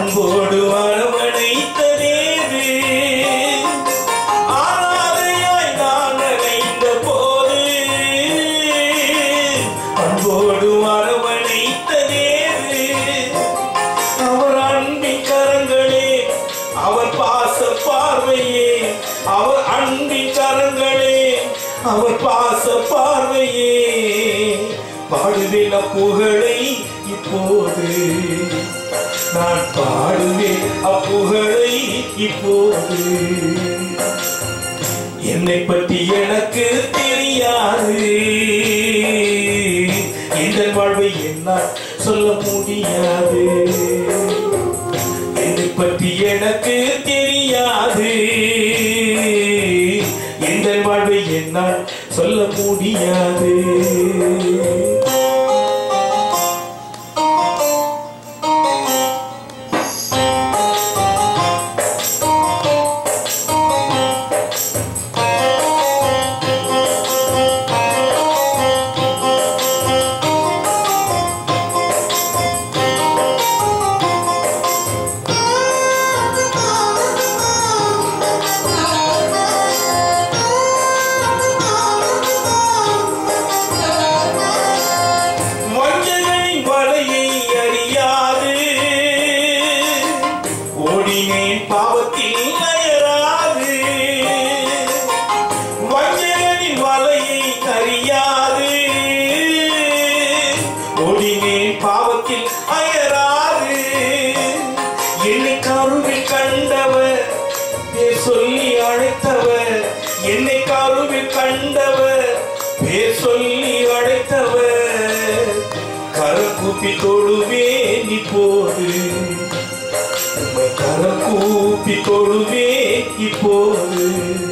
அன்போடு அரவணைத்த நேரு ஆராதையாய் நான் அடைந்த போது அன்போடு அரவணைத்த நேரு அவர் அன்பின் கரங்களே அவர் பாச பார்வையே அவர் அன்பின் கரங்களே அவர் பாச பார்வையே பாடுவேன் அப்புகழை இப்போது நான் பாடுவேன் அப்புகழை இப்போது என்னை பற்றி எனக்கு தெரியாது இந்த வாழ்வை என்னால் சொல்ல முடியாது என்னை பற்றி எனக்கு தெரியாது இந்த வாழ்வை என்னால் சொல்ல முடியாது வஞ்சகனின் வலையை அறியாது ஓடினேன் பாவத்தில் அயராது வஞ்சகனின் வலையை அறியாது ஓடினேன் பாவத்தில் அயராது என்னை கருவில் கண்டவர் பேர் சொல்லி அழைத்தவர் என்னை கருவில் கண்டவர் பேர் சொல்லி அழைத்தவர் கரக்கூப்பி தொழுவேன் இப்போது உம்மை கரக்கூப்பி தொழுவேன் இப்போது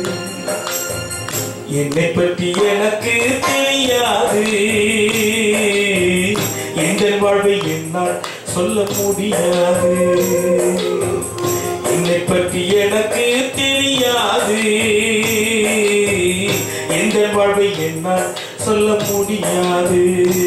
என்னை பற்றி எனக்கு தெரியாது எந்த வாழ்வை என்னால் சொல்ல முடியாது என்னை பற்றி எனக்கு தெரியாது எந்த வாழ்வை என்னால் சொல்ல முடியாது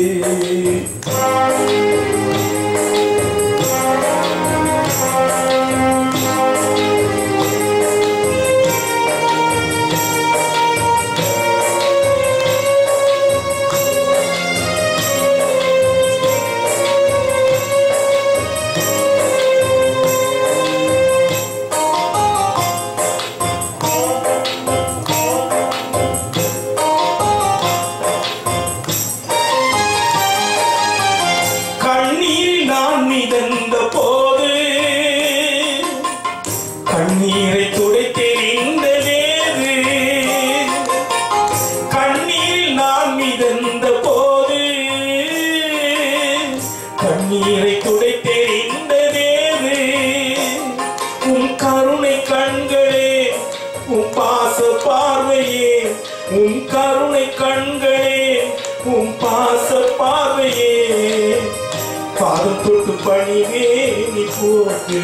கண்ணீரில் நான் மிதந்த போது கண்ணீரை துடைத்தெறிந்த வேறு கண்ணீரில் நான் மிதந்த போது கண்ணீரை துடைத்தெறிந்த வேறு உன் கருணை கண்களே உன் பாச பார்வையே உன் கருணை கண்களே உன் பாச பார்வையே பாதம் தொட்டு பணிவே நீ போட்டு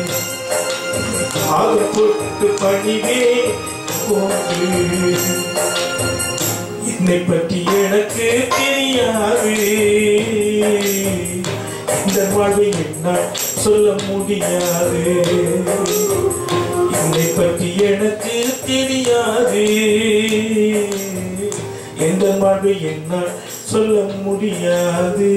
பாதம் தொட்டு பணிவே போட்டு என்னை பற்றி எனக்கு தெரியாது இந்த வாழ்வை என்னால் சொல்ல முடியாது என்னை பற்றி எனக்கு தெரியாது எந்த வாழ்வை என்னால் சொல்ல முடியாது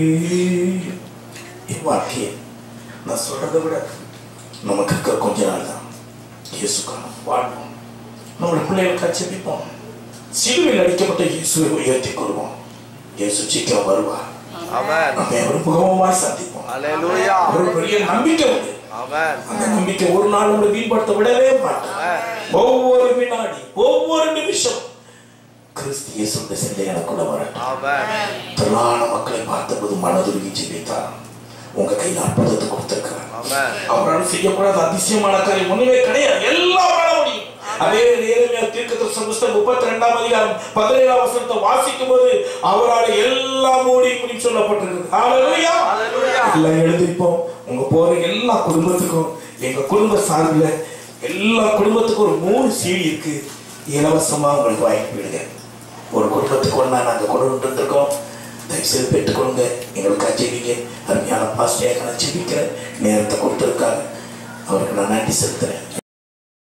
என் வாழ்க்கையை நான் சொல்றதை விட நமக்கு இருக்கிற கொஞ்ச நாள் தான் இயேசுக்கான வாழ்வோம் நம்மளோட பிள்ளைகளுக்கு செபிப்போம் சிலுவையில் அடிக்கப்பட்ட இயேசுவை உயர்த்தி கொள்வோம் இயேசு சீக்கிரம் வருவார் Amen. நம்ம ஒரு முகமாய் சந்திப்போம் Hallelujah. ஒரு பெரிய நம்பிக்கை உண்டு Amen. அந்த நம்பிக்கை ஒரு நாள் நம்மளை வீண்படுத்த விடவே மாட்டோம் Amen. ஒவ்வொரு வினாடி ஒவ்வொரு நிமிஷம் கிறிஸ்து இயேசுடைய சிந்தை எனக்குள்ள வரட்டும் Amen. திரளான மக்களை பார்த்தபோது மனதுருகி ஜெபித்தார் உங்க கையில் அற்புதத்தை கொடுத்திருக்கிறார் Amen. அவரால் செய்யக்கூடாத அதிசயமான காரியம் ஒண்ணுமே கிடையாது எல்லாம் வாழ முடியும் அதே நேரமே தீர்க்கதரிசன புஸ்தகம் முப்பத்தி ரெண்டாம் அதிகாரம் பதினேழாம் வசனத்தை வாசிக்கும் போது அவரால் எல்லாம் மூடி முடியும் சொல்லப்பட்டிருக்கு ஹalleluya Hallelujah. எல்லாம் எழுதிப்போம் உங்க போற எல்லா குடும்பத்துக்கும் எங்க குடும்ப சார்பில் எல்லா குடும்பத்துக்கும் ஒரு மூணு சீடி இருக்கு இலவசமா உங்களுக்கு வாங்கி போயிடுங்க ஒரு குடும்பத்துக்கு ஒன்றா நாங்கள் கொண்டு வந்துருக்கோம் தயவுசெய்து பெற்றுக்கொள்ளுங்க எங்களுக்கு அஜெபிங்க அருமையான பாஸ்டே நான் ஜெபிக்கிறேன் நேரத்தை கொடுத்துருக்காங்க அவருக்கு நான் நன்றி செலுத்துறேன்